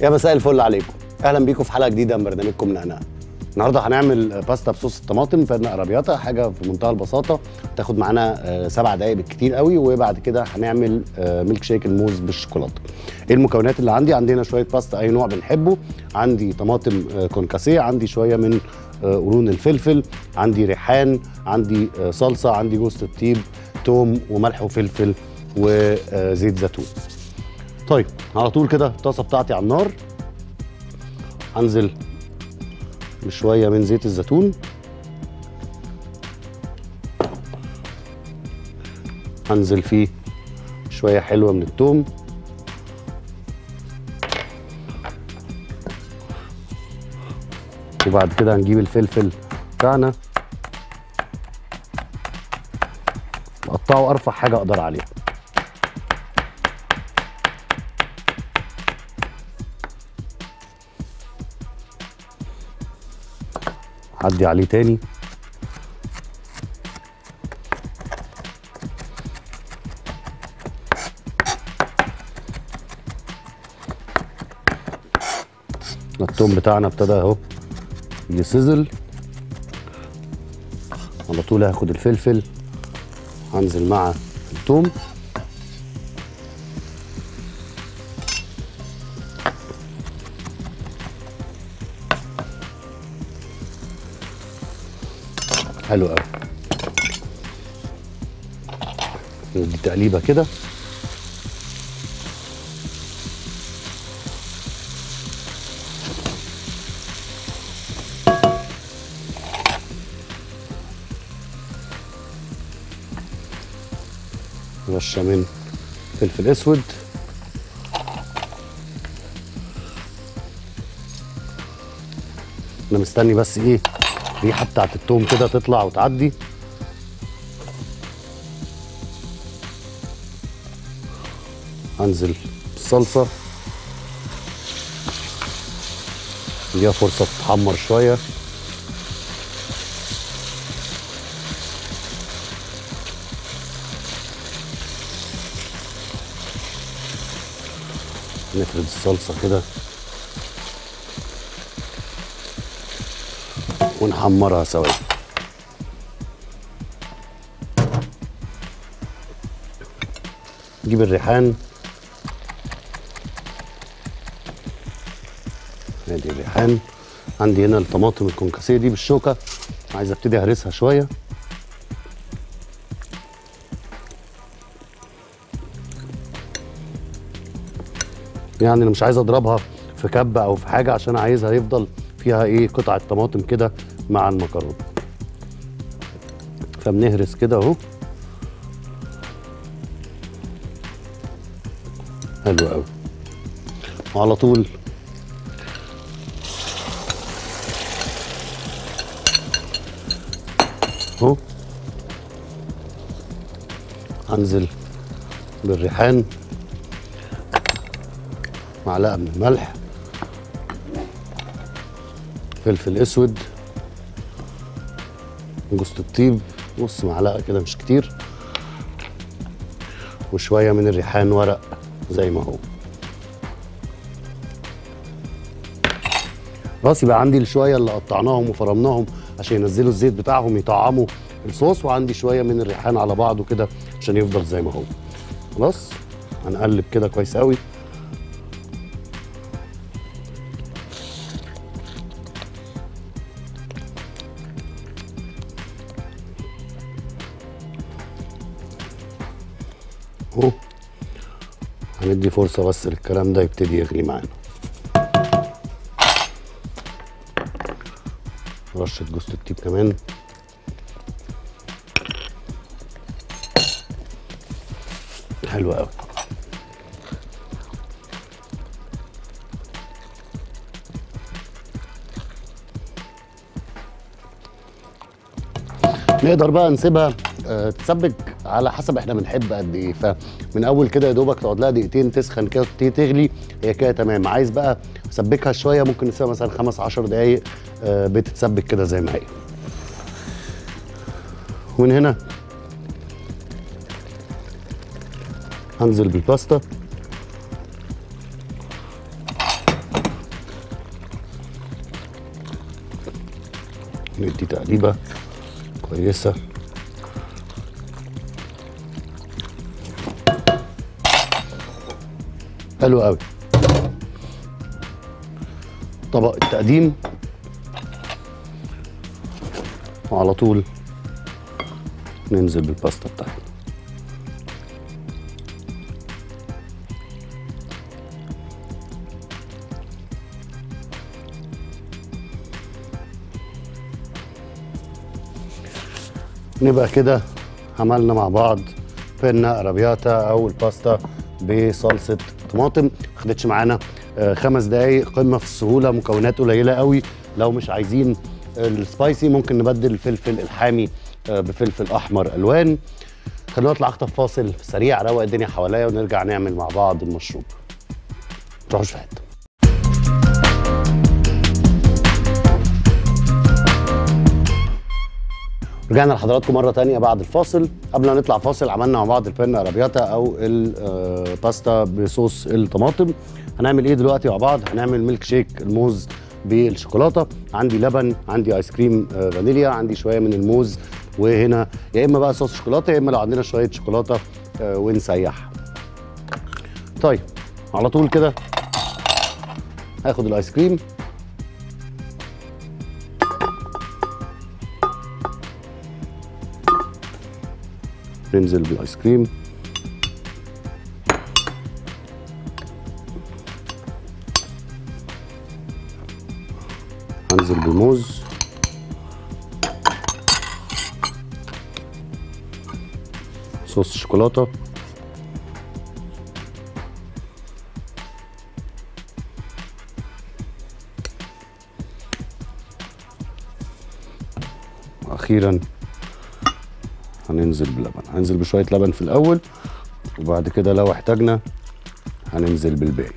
يا مساء الفل عليكم اهلا بيكم في حلقه جديده من برنامجكم نقنقه النهارده هنعمل باستا بصوص الطماطم فادنا ارابياتا حاجه في منتهى البساطه تاخد معانا آه، سبع دقائق بالكتير قوي وبعد كده هنعمل آه، ميلك شيك الموز بالشوكولاته ايه المكونات اللي عندي عندنا شويه باستا اي نوع بنحبه عندي طماطم آه، كونكاسيه عندي شويه من آه، قرون الفلفل عندي ريحان عندي آه، صلصه عندي جوز الطيب توم وملح وفلفل وزيت زيتون طيب على طول كده الطاسه بتاعتي على النار هنزل بشويه من زيت الزيتون هنزل فيه شويه حلوه من الثوم وبعد كده هنجيب الفلفل بتاعنا اقطعه ارفع حاجه اقدر عليها عدي عليه تاني التوم بتاعنا ابتدى اهو يسزل على طول هاخد الفلفل هنزل مع التوم حلو قوي ندي تقليبه كده رشه من فلفل اسود انا مستني بس ايه الريحه بتاعت التوم كده تطلع وتعدي هنزل بالصلصه نديها فرصه تتحمر شويه نفرد الصلصه كده ونحمرها سوا نجيب الريحان ادي الريحان عندي هنا الطماطم الكونكاسيه دي بالشوكه عايز ابتدي اهرسها شويه يعني انا مش عايز اضربها في كبه او في حاجه عشان عايزها يفضل فيها ايه قطعه طماطم كده مع المكرونه فبنهرس كده اهو حلو قوي وعلى طول اهو هنزل بالريحان معلقه من الملح فلفل اسود جوز الطيب نص معلقه كده مش كتير وشويه من الريحان ورق زي ما هو خلاص يبقى عندي الشويه اللي قطعناهم وفرمناهم عشان ينزلوا الزيت بتاعهم يطعموا الصوص وعندي شويه من الريحان على بعضه كده عشان يفضل زي ما هو خلاص هنقلب كده كويس قوي اهو هندي فرصة بس للكلام ده يبتدي يغلي معانا رشة جوز الطيب كمان حلو قوي نقدر بقى نسيبها آه، تسبك على حسب احنا بنحب قد ايه فمن اول كده يا دوبك تقعد لها دقيقتين تسخن كده وتبتدي تغلي هي كده تمام عايز بقى اسبكها شويه ممكن نسيبها مثلا خمس عشر دقايق آه، بتتسبك كده زي ما هي ومن هنا هنزل بالباستا ندي تقليبه كويسه حلو قوي طبق التقديم وعلى طول ننزل بالباستا بتاعتنا نبقى كده عملنا مع بعض بينا ارابياتا او الباستا بصلصه طماطم ما خدتش معانا آه، خمس دقايق قمه في السهوله مكونات قليله قوي لو مش عايزين السبايسي ممكن نبدل الفلفل الحامي آه، بفلفل احمر الوان خلونا نطلع اخطف فاصل سريع روق الدنيا حواليا ونرجع نعمل مع بعض المشروب تروحوش في حته رجعنا لحضراتكم مرة تانية بعد الفاصل قبل ما نطلع فاصل عملنا مع بعض البينا ارابياتا او الباستا بصوص الطماطم هنعمل ايه دلوقتي مع بعض هنعمل ميلك شيك الموز بالشوكولاته عندي لبن عندي ايس كريم آه، فانيليا عندي شويه من الموز وهنا يا اما بقى صوص شوكولاته يا اما لو عندنا شويه شوكولاته آه، ونسيحها طيب على طول كده هاخد الايس كريم ننزل بالايس كريم هنزل بالموز صوص الشوكولاته واخيرا هننزل بلبن هننزل بشويه لبن في الاول وبعد كده لو احتاجنا هننزل بالباقي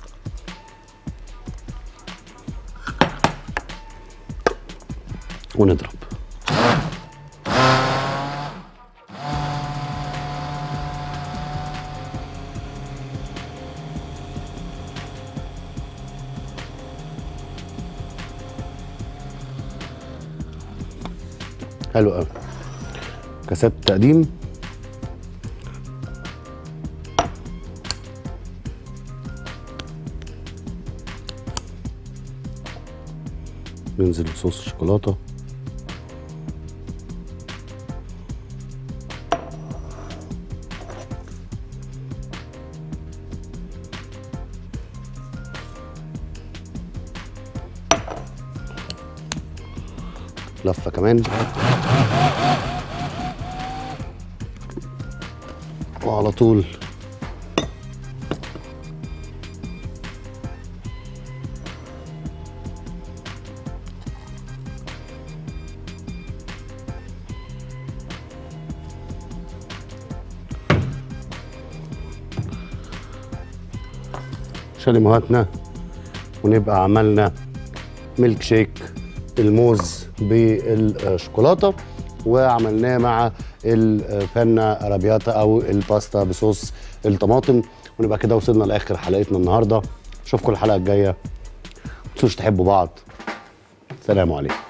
ونضرب حلو قوي كاسات التقديم ننزل بصوص الشوكولاته لفه كمان وعلى طول شاليموهاتنا ونبقى عملنا ميلك شيك الموز بالشوكولاته وعملناه مع البانا ارابياتا او الباستا بصوص الطماطم ونبقى كده وصلنا لاخر حلقتنا النهارده اشوفكم الحلقه الجايه ما تنسوش تحبوا بعض سلام عليكم